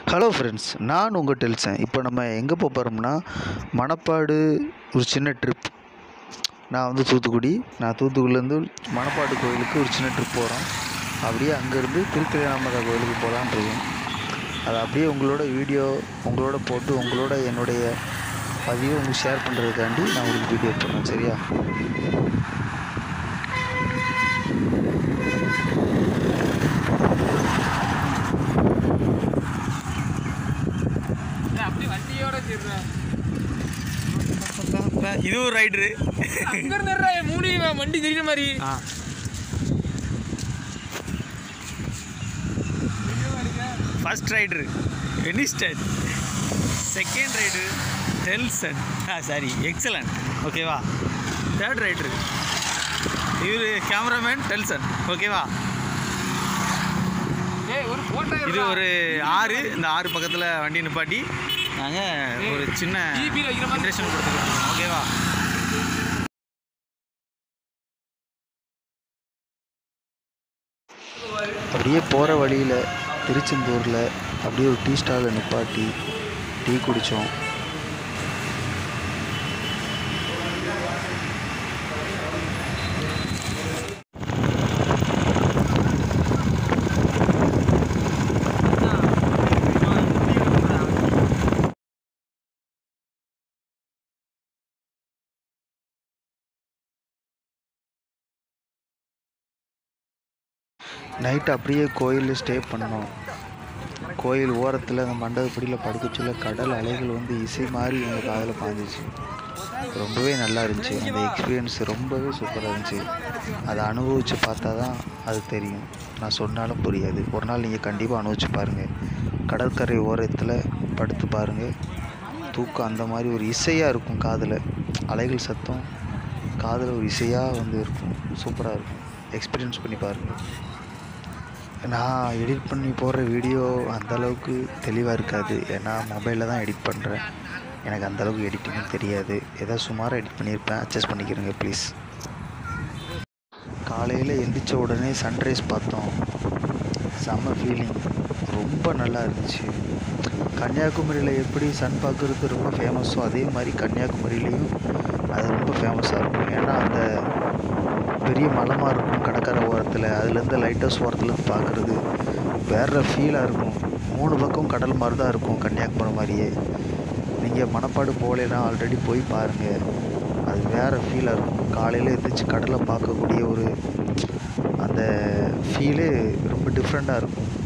hello friends நான் உங்கள் டெல்சன் இப்போ நம்ம எங்கே போக போகிறோம்னா மணப்பாடு ஒரு சின்ன ட்ரிப் நான் வந்து தூத்துக்குடி நான் தூத்துக்குடிலேருந்து மணப்பாடு கோயிலுக்கு ஒரு சின்ன ட்ரிப் போகிறோம் அப்படியே அங்கேருந்து திருக்கல்யாணமகா கோயிலுக்கு போகலான் இருக்கோம் அதை அப்படியே உங்களோட வீடியோ உங்களோட போட்டு உங்களோட என்னுடைய பதிவை உங்களுக்கு ஷேர் பண்ணுறதுக்காண்டி நான் உங்களுக்கு வீடியோ போடுறேன் சரியா அப்படி வண்டியோட சேர்றேன் இது ஒரு ரைடரு அங்க இருந்து மூணு வண்டி தெரியுற மாதிரி ஆ first rider Veniston second rider Delson ஆ சாரி எக்ஸலண்ட் ஓகேவா தேர்ட் ரைடரு இவர் கேமராமேன் டெல்சன் ஓகேவா ஏய் ஒரு போட்டோ இது ஒரு ஆறு இந்த ஆறு பக்கத்தில் வண்டி நிப்பாட்டி நாங்கள் ஒரு சின்ன GP ல வைக்கிற மாதிரி இன்ட்ரெஸ்டன் கொடுத்துருக்கோம் ஓகேவா அப்படியே போகிற வழியில் திருச்செந்தூரில் அப்படியே ஒரு டீ ஸ்டாலில் நிப்பாட்டி டீ குடித்தோம் நைட்டு அப்படியே கோயிலில் ஸ்டே பண்ணோம் கோயில் ஓரத்தில் அந்த மண்டபப்படியில் படுக்க சொல்ல கடல் அலைகள் வந்து இசை மாதிரி எங்கள் காதில் பாஞ்சிச்சு ரொம்பவே நல்லா இருந்துச்சு அந்த எக்ஸ்பீரியன்ஸ் ரொம்பவே சூப்பராக இருந்துச்சு அதை அனுபவித்து பார்த்தா தான் அது தெரியும் நான் சொன்னாலும் புரியாது ஒரு நாள் நீங்கள் கண்டிப்பாக அனுபவிச்சு பாருங்கள் கடற்கரை ஓரத்தில் படுத்து பாருங்கள் தூக்கம் அந்த மாதிரி ஒரு இசையாக இருக்கும் காதில் அலைகள் சத்தம் காதில் ஒரு இசையாக வந்து இருக்கும் சூப்பராக இருக்கும் எக்ஸ்பீரியன்ஸ் பண்ணி பாருங்கள் நான் எடிட் பண்ணி போடுற வீடியோ அந்த அளவுக்கு தெளிவாக இருக்காது ஏன்னா மொபைலில் தான் எடிட் பண்ணுறேன் எனக்கு அந்த அளவுக்கு எடிட்டிங் தெரியாது ஏதாவது சுமாராக எடிட் பண்ணியிருப்பேன் அட்ஜஸ்ட் பண்ணிக்கிறேங்க ப்ளீஸ் காலையில் எந்திரிச்ச உடனே சன்ரைஸ் பார்த்தோம் செம்ம ஃபீலிங் ரொம்ப நல்லா இருந்துச்சு கன்னியாகுமரியில் எப்படி சன் பார்க்குறது ரொம்ப ஃபேமஸோ அதே மாதிரி கன்னியாகுமரியிலையும் அது ரொம்ப ஃபேமஸாக இருக்கும் ஏன்னா அந்த பெரிய மலமாக இருக்கும் கடற்கரை ஓரத்தில் அதுலேருந்து லைட் ஹவுஸ் ஓரத்துலேருந்து பார்க்குறது வேற ஃபீலாக இருக்கும் மூணு பக்கம் கடல் மாதிரி தான் இருக்கும் கன்னியாகுமரி மாதிரியே நீங்கள் மணப்பாடு போகலைன்னா ஆல்ரெடி போய் பாருங்கள் அது வேறு ஃபீலாக இருக்கும் காலையில் எழுந்திரிச்சு கடலை பார்க்கக்கூடிய ஒரு அந்த ஃபீலே ரொம்ப டிஃப்ரெண்ட்டாக இருக்கும்